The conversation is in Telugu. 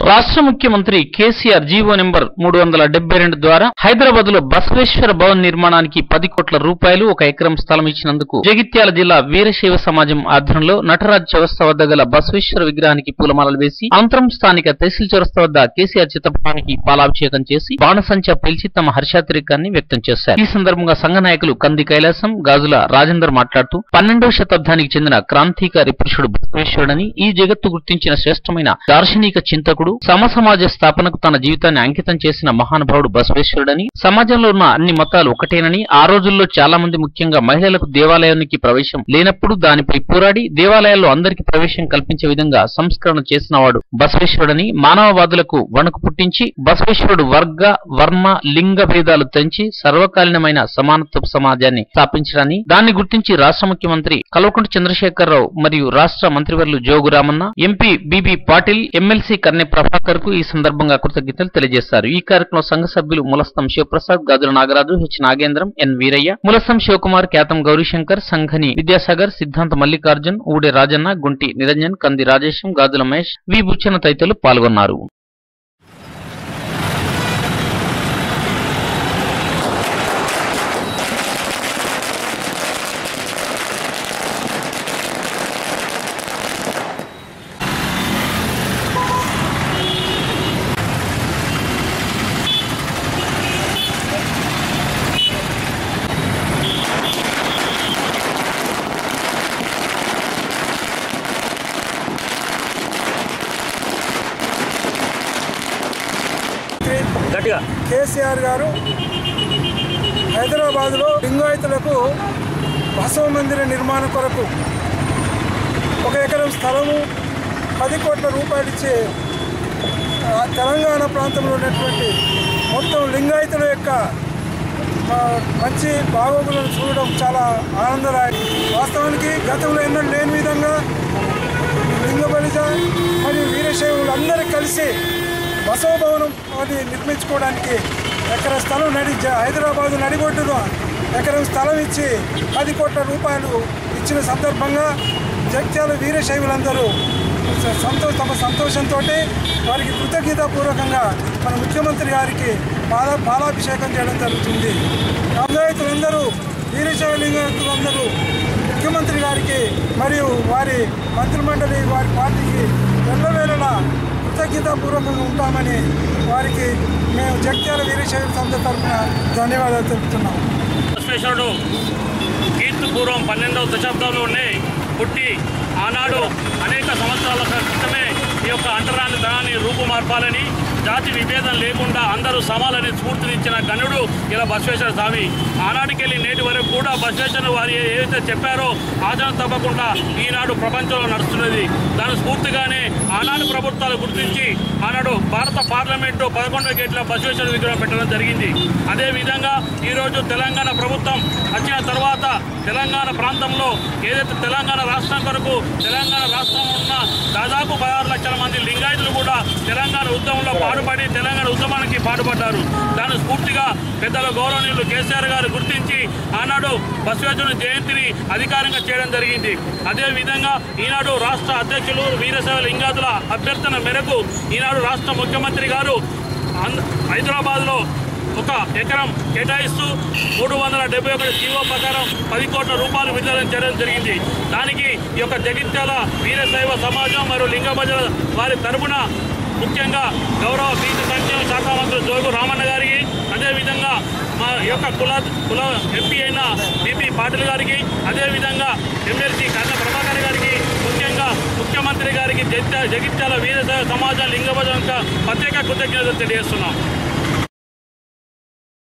రాష్ట్ర ముఖ్యమంత్రి కేసీఆర్ జీవో నెంబర్ మూడు వందల డెబ్బై రెండు ద్వారా హైదరాబాద్ లో బసవేశ్వర భవన్ నిర్మాణానికి పది కోట్ల రూపాయలు ఒక ఎకరం స్థలం ఇచ్చినందుకు జగిత్యాల జిల్లా వీరశైవ సమాజం ఆధ్వర్యంలో నటరాజ్ చౌరస్తా వద్ద గల బసవేశ్వర విగ్రహానికి పూలమాలలు వేసి అనంతరం స్థానిక తహసీల్ చౌరస్తా వద్ద కేసీఆర్ చిత్రపటానికి పాలాభిషేకం చేసి బాణసంచా పేల్చి తమ హర్షాతిరేకాన్ని వ్యక్తం చేశారు ఈ సందర్భంగా సంఘ నాయకులు కంది కైలాసం గాజుల రాజేందర్ మాట్లాడుతూ పన్నెండవ శతాబ్దానికి చెందిన క్రాంతికారి పురుషుడు బసవేశ్వరుడని ఈ జగత్తు గుర్తించిన శ్రేష్టమైన దార్శనిక చింతకుడు సమసమాజ స్థాపనకు తన జీవితాన్ని అంకితం చేసిన మహానుభావుడు బసవేశ్వరుడని సమాజంలో ఉన్న అన్ని మతాలు ఒకటేనని ఆ రోజుల్లో చాలా మంది ముఖ్యంగా మహిళలకు దేవాలయానికి ప్రవేశం లేనప్పుడు దానిపై పోరాడి దేవాలయాల్లో అందరికీ ప్రవేశం కల్పించే విధంగా సంస్కరణ చేసినవాడు బసవేశ్వరుడని మానవవాదులకు వణుకు పుట్టించి బసవేశ్వరుడు వర్గ వర్మ లింగ భేదాలు తెంచి సర్వకాలీనమైన సమానత్వ సమాజాన్ని స్థాపించడాన్ని దాన్ని గుర్తించి రాష్ట్ర ముఖ్యమంత్రి కల్వకుంట్ల చంద్రశేఖరరావు మరియు రాష్ట్ర మంత్రివర్యులు Jogu Ramanna MP B B Patil MLC Kanne Prabhakar కు ఈ సందర్భంగా కృతజ్ఞతలు తెలియజేశారు ఈ కార్యక్రమంలో సంఘ సభ్యులు ములస్తం శివప్రసాద్ గాజుల నాగరాజు హెచ్ నాగేంద్రం ఎన్ వీరయ్య ములస్తం శివకుమార్ ఖ్యాతం గౌరీశంకర్ సంఘని విద్యాసాగర్ సిద్ధాంత మల్లికార్జున్ ఊడే రాజన్న గుంటి నిరంజన్ కంది రాజేశం గాజుల మహేష్ వి బుచ్చన తదితరులు పాల్గొన్నారు గట్టిగా కేసీఆర్ గారు హైదరాబాద్లో లింగాయతులకు బసవ మందిర నిర్మాణం కొరకు ఒక ఎకరం స్థలము పది కోట్ల రూపాయలు ఇచ్చే ఆ, తెలంగాణ ప్రాంతంలో ఉన్నటువంటి మొత్తం లింగాయతుల యొక్క ఆ, మంచి బాగోగులను చూడడం చాలా ఆనందదాయకం వాస్తవానికి గతంలో ఎన్నడూ లేని విధంగా లింగ బలిజ మరియు వీరశైవులు అందరూ కలిసి బసవ భవనం అది నిర్మించుకోవడానికి ఎకర స్థలం నడి జ- హైదరాబాదు నడిబొడ్డున ఎకరం స్థలం ఇచ్చి పది కోట్ల రూపాయలు ఇచ్చిన సందర్భంగా జగిత్యాల వీరశైవులందరూ స- సంతోష తమ సంతోషంతో వారికి కృతజ్ఞతాపూర్వకంగా మన ముఖ్యమంత్రి గారికి పాల పాలాభిషేకం చేయడం జరుగుతుంది లింగాయతులందరూ వీరశైవ లింగాయతులందరూ ముఖ్యమంత్రి గారికి మరియు వారి మంత్రిమండలి వారి పార్టీకి ఎల్లవేళలా కృతజ్ఞతాపూర్వకంగా ఉంటామని వారికి మేము జగిత్యాల వీరశైవ సంస్థ తరఫున ధన్యవాదాలు తెలుపుతున్నాం బసవేశ్వరుడు కీర్తిపూర్వం పన్నెండవ దశాబ్దంలోనే పుట్టి ఆనాడు అనేక సంవత్సరాల క్రితమే ఈ యొక్క అంటరాని ధనాన్ని రూపుమార్పాలని జాతి విభేదం లేకుండా అందరూ సమాలని స్ఫూర్తినిచ్చిన గనుడు ఇలా బసవేశ్వర స్వామి ఆనాటికెళ్ళి నేటి వరకు కూడా బసవేశ్వర వారు ఏ- ఏదైతే చెప్పారో ఆచరణ తప్పకుండా ఈనాడు ప్రపంచంలో నడుస్తున్నది దాని స్ఫూర్తిగానే ఆనాడు ప్రభుత్వాలు గుర్తించి ఆనాడు భారత పార్లమెంటు పదకొండవ గేట్ల బసవేశ్వర విగ్రహం పెట్టడం జరిగింది అదేవిధంగా ఈరోజు తెలంగాణ ప్రభుత్వం వచ్చిన తర్వాత తెలంగాణ ప్రాంతంలో ఏదైతే తెలంగాణ రాష్ట్రం కొరకు తెలంగాణ రాష్ట్రంలో ఉన్న దాదాపు పదహారు లక్షల మంది లింగాయతులు కూడా తెలంగాణ ఉద్యమంలో పాటుపడి తెలంగాణ ఉద్యమానికి పాటుపడ్డారు దాని స్ఫూర్తిగా పెద్దల గౌరవనీయులు కేసీఆర్ గారు గుర్తించి ఆనాడు బసవేశ్వరుని జయంతిని అధికారంగా చేయడం జరిగింది అదేవిధంగా ఈనాడు రాష్ట్ర అధ్యక్షులు వీరశైవ లింగాదుల అభ్యర్థన మేరకు ఈనాడు రాష్ట్ర ముఖ్యమంత్రి గారు ఆంధ్ర- హైదరాబాద్లో ఒక ఎకరం కేటాయిస్తూ మూడు వందల డెబ్బై ఒకటి జీవో ప్రకారం పది కోట్ల రూపాయలు విడుదల చేయడం జరిగింది దానికి ఈ యొక్క జగిత్యాల వీరశైవ సమాజం మరియు లింగ భజన వారి తరపున ముఖ్యంగా గౌరవ బీసీ సంక్షేమ శాఖ మంత్రి జోగు రామన్న గారికి అదేవిధంగా మా యొక్క కుల కుల ఎంపీ అయిన బీపీ పాటిల్ గారికి అదేవిధంగా ఎమ్మెల్సీ కన్న ప్రభాకర్ గారికి ముఖ్యంగా ముఖ్యమంత్రి గారికి జగిత్యాల జగిత్యాల వీరశైవ సమాజం లింగ భజన ప్రత్యేక కృతజ్ఞతలు తెలియజేస్తున్నాం